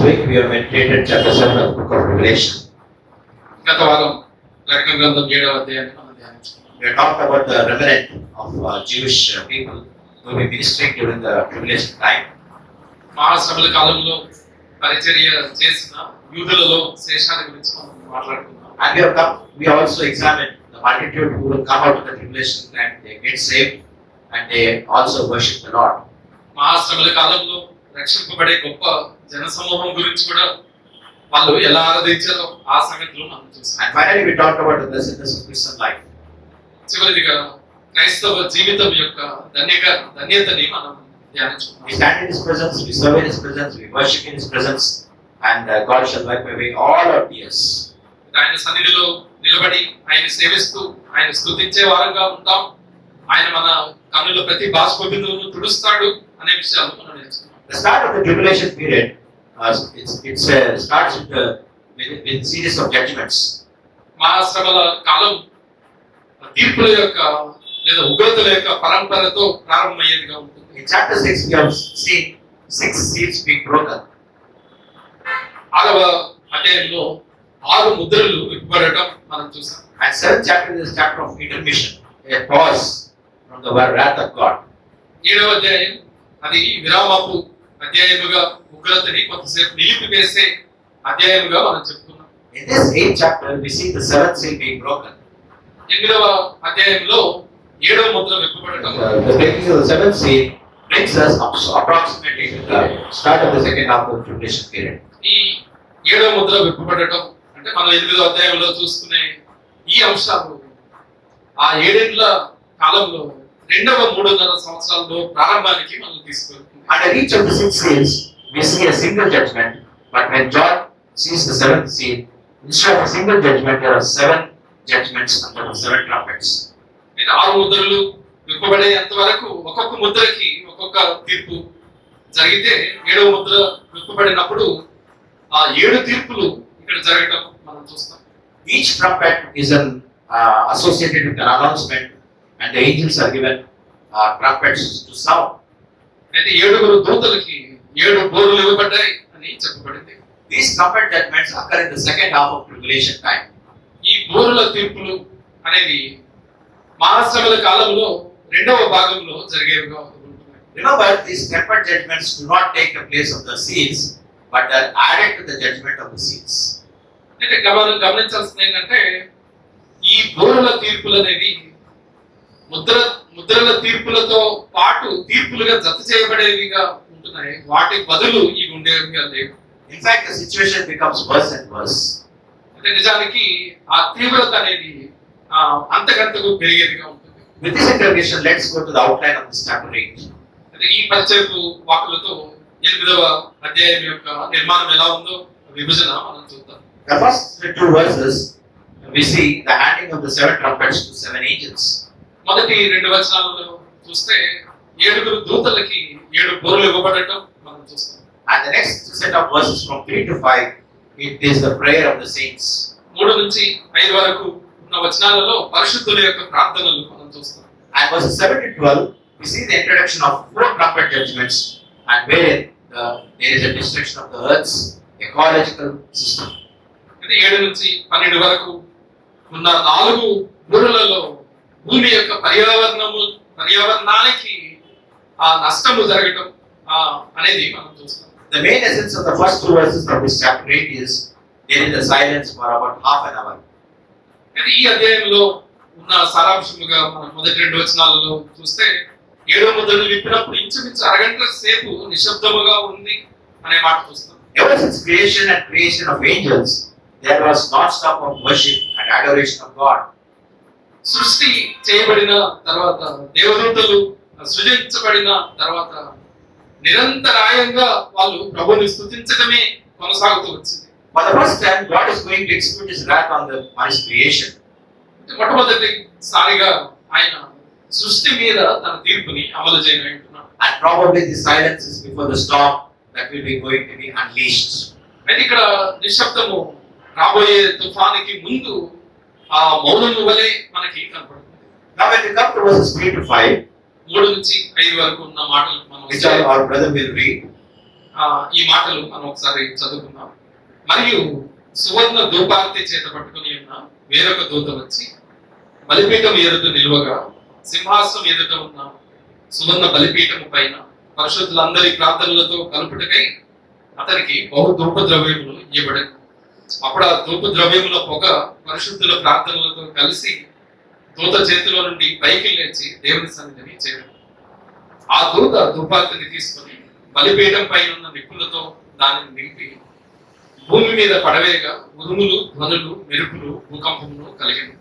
week we have meditated chapter 7 of the book of Revelation. గత వారం ప్రకటన గ్రంథం ఏడవ అధ్యాయాన్ని మనం ధ్యానించుకున్నాం We have talked about the remnant of uh, Jewish uh, people who will be ministering during the tribulation time. మహాశ్రమల కాలంలో పరిచర్య చేసిన యూదులలో శేషాల గురించి మనం మాట్లాడుకున్నాం And we have come, we have also examined the multitude who will come out of the tribulation time, they get saved and they also worship the Lord. మహాశ్రమల కాలంలో రక్షింపబడే గొప్ప జనసమూహం గురించి కూడా వాళ్ళు ఎలా ఆరాధించారో ఆ సంగతులు మనం చూసాం And finally, we talked about the blessedness of Christian life. చివరిదిగా క్రైస్తవ జీవితం యొక్క ధన్యక ధన్యతని మనం We ధ్యానించుకున్నాం stand in His presence, we serve in His presence, we worship in His presence, and uh, God shall wipe away all our tears. ఆయన సన్నిధిలో నిలబడి ఆయన సేవిస్తూ ఆయన స్తుతించే వారంగా ఉంటాం ఆయన మన కన్నుల ప్రతి బాష్ప బిందువును తుడుస్తాడు అనే విషయాలు మనం నేర్చుకున్నాం The start of the tribulation period, uh, it's, it's, uh, starts with, uh, with, with series of judgments. మహాశ్రమల కాలం తీర్పుల యొక్క లేదా ఉగ్రతల యొక్క పరంపరతో ప్రారంభమయ్యేదిగా ఉంటుంది In chapter 6, we have seen six seals being broken. ఆరవ అధ్యాయంలో ఆరు ముద్రలు విప్పబడటం మనం చూసాం And seventh chapter is a chapter of intermission, a pause from the wrath of God. ఏడవ అధ్యాయం అది విరామపు అధ్యాయముగా ఉగ్రతని కొంతసేపు నిలిపివేసే అధ్యాయముగా మనం చెప్పుకున్నాం In this eighth chapter, we see the seventh seal being broken. ఎనిమిదవ అధ్యాయంలో ఏడవ ముద్ర విప్పబడటం Uh, the breaking of the seventh seal brings us up approximately to the start of the second half of the tribulation period. ఈ ఏడవ ముద్ర విప్పబడటం అంటే మనం ఎనిమిదో అధ్యాయంలో చూసుకునే ఈ అంశాలు ఆ ఏడేళ్ల కాలంలో రెండవ మూడున్నర సంవత్సరాల్లో ప్రారంభానికి మనం తీసుకెళ్తుంది Under each of the six seals, we see a single judgment, but when John sees the seventh seal, instead of a single judgment, there are seven judgments under the seven trumpets. అయితే ఆరు ముద్రలు విప్పబడేంత వరకు ఒక్కొక్క ముద్రకి ఒక్కొక్క తీర్పు జరిగితే ఏడవ ముద్ర విప్పబడినప్పుడు ఆ ఏడు తీర్పులు ఇక్కడ జరగటం మనం చూస్తాం Each trumpet is an, uh, associated with an announcement, and the angels are given uh, trumpets to sound. అయితే ఏడుగురు దూతలకి ఏడు బోర్లు ఇవ్వబడ్డాయి అని చెప్పబడింది These trumpet judgments occur in the second half of tribulation time. ఈ బోరుల తీర్పులు అనేవి మహాశ్రమల కాలంలో రెండవ భాగంలో జరిగేవిగా ఉంటున్నాయి Remember, these trumpet judgments do not take the place of the seals, but are added to the judgment of the seals. అయితే గమన గమనించాల్సింది ఏంటంటే ఈ బోరుల తీర్పులు అనేవి ముద్ర ముద్రల తీర్పులతో పాటు తీర్పులుగా జత చేయబడేవిగా ఉంటున్నాయి వాటి బదులు ఇవి ఉండేవిగా లేవు In fact, the situation becomes worse and worse. అంటే నిజానికి ఆ తీవ్రత అనేది ఆ, అంతకంతకు పెరిగేదిగా ఉంటుంది With this introduction, let's go to the outline of this chapter 8. అయితే ఈ పరిచయపు వాకులతో ఎనిమిదవ అధ్యాయం యొక్క నిర్మాణం ఎలా ఉందో విభజన మనం చూద్దాం The first two verses, we see the handing of the seven trumpets to seven angels. మొదటి రెండు వచనాలలో చూస్తే ఏడుగురు దూతలకి ఏడు బోర్లు ఇవ్వబడటం మనం చూస్తాం And the next set of verses from 3 to 5, it is the prayer of the saints. మూడు నుంచి ఐదు వరకు ఉన్న వచనాలలో పరిశుద్ధుల యొక్క ప్రార్థనలు మనం చూస్తాం And verses 7 to 12, we see the introduction of four trumpet judgments, and wherein the, there is a destruction of the earth's ecological system. అయితే ఏడు నుంచి పన్నెండు వరకు ఉన్న నాలుగు బూరలలో భూమి యొక్క పర్యావరణము పర్యావరణానికి ఆ నష్టము జరగటం ఆ అనేది మనం చూస్తాం The main essence of the first two verses of this chapter 8 is there is a silence for about half an hour. అయితే ఈ అధ్యాయంలో ఉన్న సారాంశముగా మనం మొదటి రెండు వచనాలలో చూస్తే ఏడో ముద్రను విప్పినప్పుడు ఇంచుమించు అరగంట సేపు నిశ్శబ్దముగా ఉంది అనే మాట చూస్తాం Ever since creation and creation of angels, there was non-stop of worship and adoration of God. సృష్టి చేయబడిన తర్వాత దేవదూతలు సృజించబడిన తర్వాత నిరంతరాయంగా వాళ్ళు ప్రభుని స్థుతించడమే కొనసాగుతూ వచ్చింది For the first time, God is going to execute His wrath on the on His creation. మొట్టమొదటిసారిగా ఆయన సృష్టి మీద తన తీర్పుని అమలు చేయనుంటున్నాడు And probably the silence is before the storm that will be going to be unleashed. అయితే ఇక్కడ నిశ్శబ్దము రాబోయే తుఫానికి ముందు ఆ మౌనము వలె మనకి కనపడుతుంది Now, when we come to verses 3 to 5, మూడు నుంచి ఐదు వరకు ఉన్న మాటలు మనం which our, our brother will read, ఆ, ఈ మాటలు మనం ఒకసారి చదువుకుందాం మరియు సువర్ణ ధూపార్తి చేత పట్టుకుని ఉన్న వేరొక దూత వచ్చి బలిపీఠం ఎదుట నిలువగా సింహాసనం ఎదుట ఉన్న సువర్ణ బలిపీఠము పైన పరిశుద్ధులందరి ప్రార్థనలతో కలుపుటకై అతనికి బహు ధూప ద్రవ్యములు ఇవ్వబడి అప్పుడు ఆ ధూప ద్రవ్యముల పొగ పరిశుద్ధుల ప్రార్థనలతో కలిసి దూత చేతిలో నుండి పైకి లేచి దేవుని సన్నిధిని చేరు ఆ దూత ధూపార్తిని తీసుకొని బలిపీఠం పైన ఉన్న నిప్పులతో దానిని నింపి భూమి మీద పడవేగా ఉరుములు ధ్వనులు మెరుపులు భూకంపములు కలిగింది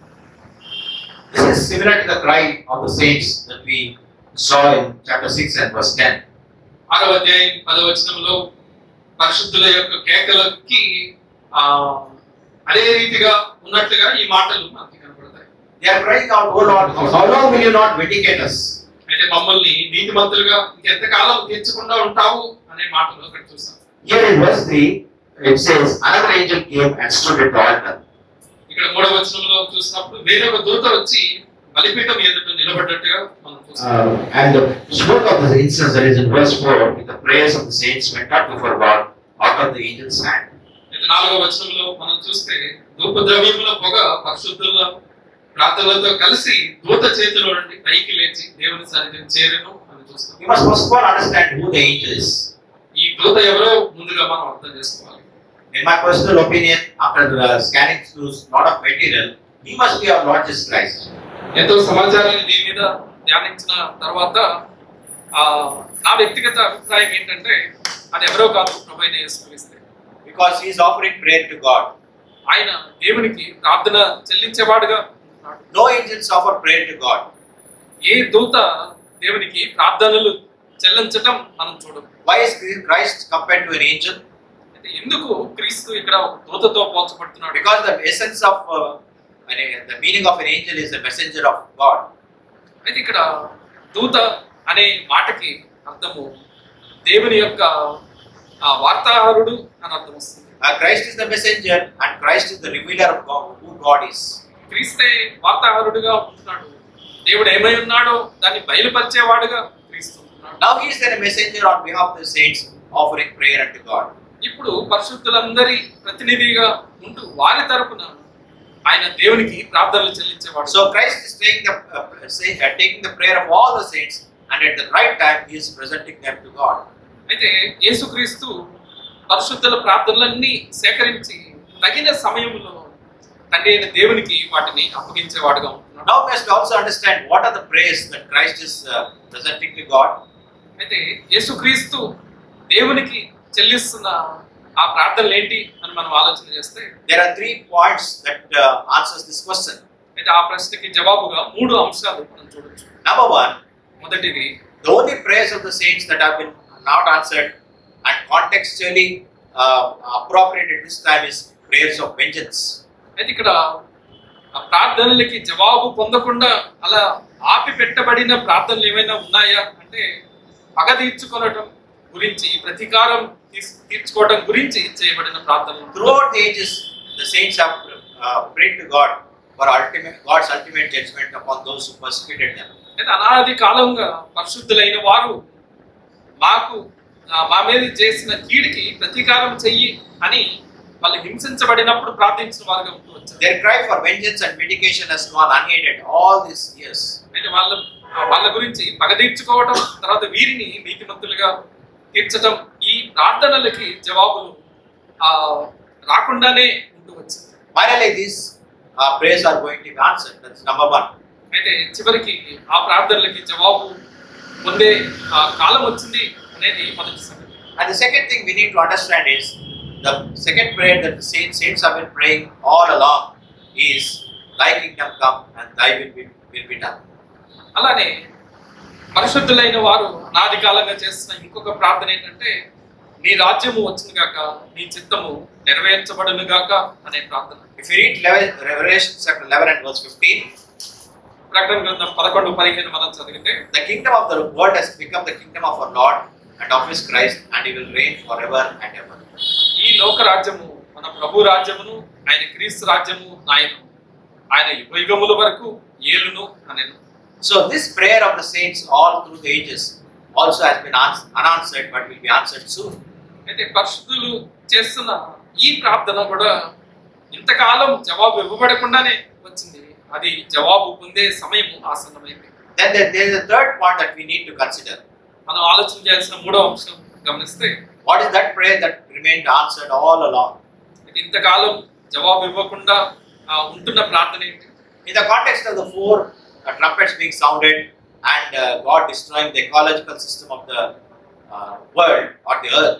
This is similar to the cry of the saints that we saw in chapter 6 and verse 10. ఆరవ అధ్యాయం పదవచనంలో పరిశుద్ధుల యొక్క కేకలకి ఆ అదే రీతిగా ఉన్నట్లుగా ఈ మాటలు మనకి కనపడతాయి They are crying out, Oh Lord, how long will you not vindicate us? అయితే మమ్మల్ని నీతిమంతులుగా ఇంకెంతకాలం తీర్చకుండా ఉంటావు అనే మాటలు అక్కడ చూసాం Here in verse 3, it says, Another angel came and stood at the altar. ఇక్కడ మూడవ వచనంలో చూసినప్పుడు వేరే ఒక దూత వచ్చి బలిపీఠం ఎదుట నిలబడ్డట్టుగా మనం చూస్తాం Uh, and spoke of this instance that is in verse 4, with the prayers of the saints went up before God out of the angel's hand. అయితే నాలుగవ వచనంలో మనం చూస్తే ధూప ద్రవ్యముల పొగ పరిశుద్ధుల ప్రార్థనలతో కలిసి దూత చేతిలో నుండి పైకి లేచి దేవుని సన్నిధిని చేరెను అని చూస్తాం We must first of all understand who the angel is. ఈ దూత ఎవరో ముందుగా మనం అర్థం చేసుకోవాలి In my personal opinion, after uh, scanning through a lot of material, he must be our Lord Jesus Christ. ఎంతో సమాచారాన్ని దీని మీద ధ్యానించిన తర్వాత ఆ నా వ్యక్తిగత అభిప్రాయం ఏంటంటే అది ఎవరో కాదు ప్రభు యేసుక్రీస్తే Because he is offering prayer to God. ఆయన దేవునికి ప్రార్థన చెల్లించేవాడుగా ఉంటున్నాడు No angels offer prayer to God. ఏ దూత దేవునికి ప్రార్థనలు చెల్లించటం మనం చూడం Why is Christ compared to an angel? అయితే ఎందుకు క్రీస్తు ఇక్కడ ఒక దూతతో పోల్చబడుతున్నాడు Because the essence of uh, an- the meaning of an angel is a messenger of God. అయితే ఇక్కడ దూత అనే మాటకి అర్థము దేవుని యొక్క ఆ వార్తాహరుడు అని అర్థం వస్తుంది Uh, Christ is the messenger and Christ is the revealer of God, who God is. క్రీస్తే వార్తాహరుడుగా ఉంటున్నాడు దేవుడు ఏమై ఉన్నాడో దాన్ని బయలుపరిచేవాడుగా క్రీస్తు ఉంటున్నాడు Now he is then a messenger on behalf of the saints offering prayer unto God. ఇప్పుడు పరిశుద్ధులందరి ప్రతినిధిగా ఉంటూ వారి తరపున ఆయన దేవునికి ప్రార్థనలు చెల్లించేవాడు So Christ is taking the uh, say, uh, taking the prayer of all the saints and at the right time he is presenting them to God. అయితే యేసుక్రీస్తు పరిశుద్ధుల ప్రార్థనలన్నీ సేకరించి తగిన సమయంలో తండ్రి అయిన దేవునికి వాటిని అప్పగించేవాడుగా ఉంటున్నాడు Now we must also understand what are the prayers that Christ is uh, presenting to God. అయితే యేసుక్రీస్తు దేవునికి చెల్లిస్తున్న ఆ ప్రార్థనలు ఏంటి అని మనం ఆలోచన చేస్తే There are three points that uh, answers this question. అయితే ఆ ప్రశ్నకి జవాబుగా మూడు అంశాలు మనం చూడొచ్చు Number one, మొదటిది the only prayers of the saints that have been not answered and contextually uh, appropriate at this time is prayers of vengeance. అయితే ఇక్కడ ఆ ప్రార్థనలకి జవాబు పొందకుండా అలా ఆపి పెట్టబడిన ప్రార్థనలు ఏమైనా ఉన్నాయా అంటే పగ తీర్చుకోవటం గురించి ప్రతీకారం తీస్- తీర్చుకోవటం గురించి చేయబడిన ప్రార్థనలు Throughout the ages, the saints have uh, prayed to God for ultimate God's ultimate judgment upon those who persecuted them. అయితే అనాది కాలంగా పరిశుద్ధులైన వారు మాకు ఆ, మా మీద చేసిన కీడికి ప్రతీకారం చెయ్యి అని వాళ్ళు హింసించబడినప్పుడు ప్రార్థించిన వారుగా ఉంటూ వచ్చారు Their cry for vengeance and mitigation has gone unheeded all these years. అయితే వాళ్ళ వాళ్ళ గురించి పగ తీర్చుకోవటం తర్వాత వీరిని నీతిమంతులుగా తీర్చటం ఈ ప్రార్థనలకి జవాబులు ఆ రాకుండానే ఉంటూ వచ్చింది Finally, these uh, prayers are going to be answered. That's number one. అయితే చివరికి ఆ ప్రార్థనలకి జవాబు పొందే ఆ కాలం వచ్చింది అనేది మొదటి సంగతి And the second thing we need to understand is the second prayer that the saints, saints have been praying all along is Thy kingdom come and Thy will be, will be done. అలానే పరిశుద్ధులైన వారు అనాది కాలంగా చేస్తున్న ఇంకొక ప్రార్థన ఏంటంటే నీ రాజ్యము వచ్చిన గాక నీ చిత్తము నెరవేర్చబడును గాక అనే ప్రార్థన If you read 11, Revelation chapter 11 and verse 15, ప్రకటన గ్రంథం పదకొండు పదిహేను మనం చదివితే the kingdom of the world has become the kingdom of our Lord and of His Christ, and He will reign forever and ever. ఈ లోక రాజ్యము మన ప్రభు రాజ్యమును ఆయన క్రీస్తు రాజ్యము నాయను ఆయన యుగయుగముల వరకు ఏలును అనెను So, this prayer of the saints all through the ages also has been ans- unanswered but will be answered soon. అయితే పరిశుద్ధులు చేస్తున్న ఈ ప్రార్థన కూడా ఇంతకాలం జవాబు ఇవ్వబడకుండానే వచ్చింది అది జవాబు పొందే సమయం ఆసన్నమైంది Then there, there is a third point that we need to consider. మనం ఆలోచన చేయాల్సిన మూడో అంశం గమనిస్తే What is that prayer that remained answered all along? అయితే ఇంతకాలం జవాబు ఇవ్వకుండా ఆ, ఉంటున్న ప్రార్థన ఏంటి In the context of the four uh, trumpets being sounded and uh, God destroying the ecological system of the uh, world or the earth,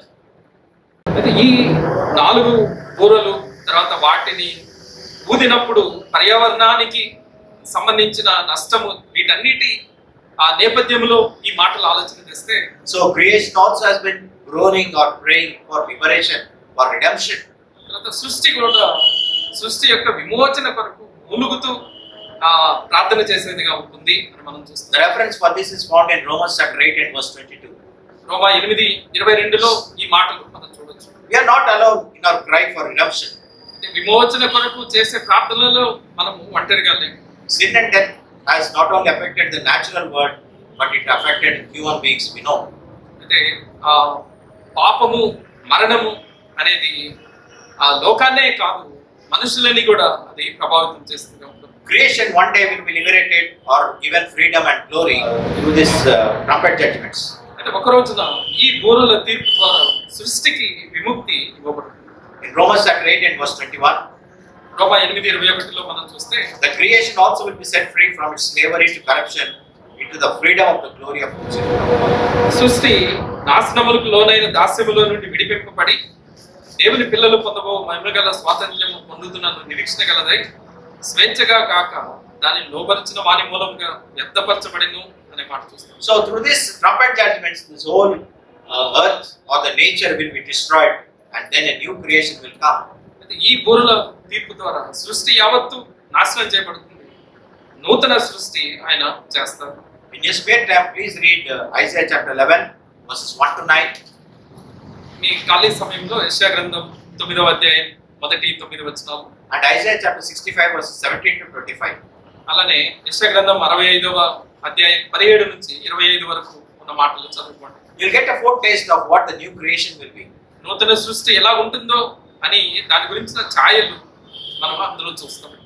అయితే ఈ నాలుగు బూరలు తర్వాత వాటిని ఊదినప్పుడు పర్యావరణానికి సంబంధించిన నష్టము వీటన్నిటి ఆ నేపథ్యంలో ఈ మాటలు ఆలోచన చేస్తే so creation also has been groaning or praying for liberation, for redemption. తర్వాత సృష్టి కూడా సృష్టి యొక్క విమోచన కొరకు ములుగుతూ ఆ ప్రార్థన చేసేదిగా ఉంటుంది అని మనం The చూస్తాం reference for this is found in Romans chapter 8 and verse 22. రోమా ఎనిమిది ఇరవై రెండులో ఈ మాటలు మనం చూడొచ్చు We are not alone in our cry for redemption. అంటే విమోచన కొరకు చేసే ప్రార్థనలో మనము ఒంటరిగా లేము Sin and death has not only affected the natural world, but it affected human beings we know. అంటే ఆ పాపము మరణము అనేది ఆ లోకాన్నే కాదు మనుషులని కూడా అది ప్రభావితం చేస్తుంది ఉంటుంది Creation one day will be liberated or given freedom and glory through this uh, trumpet judgments. అయితే ఒక రోజున ఈ బూరల తీర్పు ద్వారా సృష్టికి విముక్తి ఇవ్వబడుతుంది In Romans chapter 8 and verse 21, రోమా ఎనిమిది ఇరవై ఒకటిలో మనం చూస్తే the creation also will be set free from its slavery to corruption into the freedom of the glory of God. సృష్టి నాశనములకు లోనైన దాస్యములో నుండి విడిపింపబడి దేవుని పిల్లలు పొందబో మహిమగల స్వాతంత్ర్యము పొందుతున్న నిరీక్షణ గలదై స్వేచ్ఛగా కాక దానిని లోపరిచిన వాని మూలంగా వ్యర్థపరచబడిను అనే మాట చూస్తాం So through this trumpet judgments, this whole uh, earth or the nature will be destroyed, and then a new creation will come. అయితే ఈ బూరల తీర్పు ద్వారా సృష్టి యావత్తు నాశనం చేయబడుతుంది నూతన సృష్టి ఆయన చేస్తారు In your spare time, please read uh, Isaiah chapter 11, verses 1 to 9. మీ ఖాళీ సమయంలో యెషయా గ్రంథం తొమ్మిదవ అధ్యాయం మొదటి తొమ్మిది వచనాలు and Isaiah chapter 65, verses 17 to 25. అలానే యెషయా గ్రంథం అరవై ఐదవ అధ్యాయం పదిహేడు నుంచి ఇరవై ఐదు వరకు ఉన్న మాటలు చదువుకోండి You'll get a foretaste of what the new creation will be. నూతన సృష్టి ఎలా ఉంటుందో అని దాని గురించిన ఛాయలు మనం అందులో చూస్తాం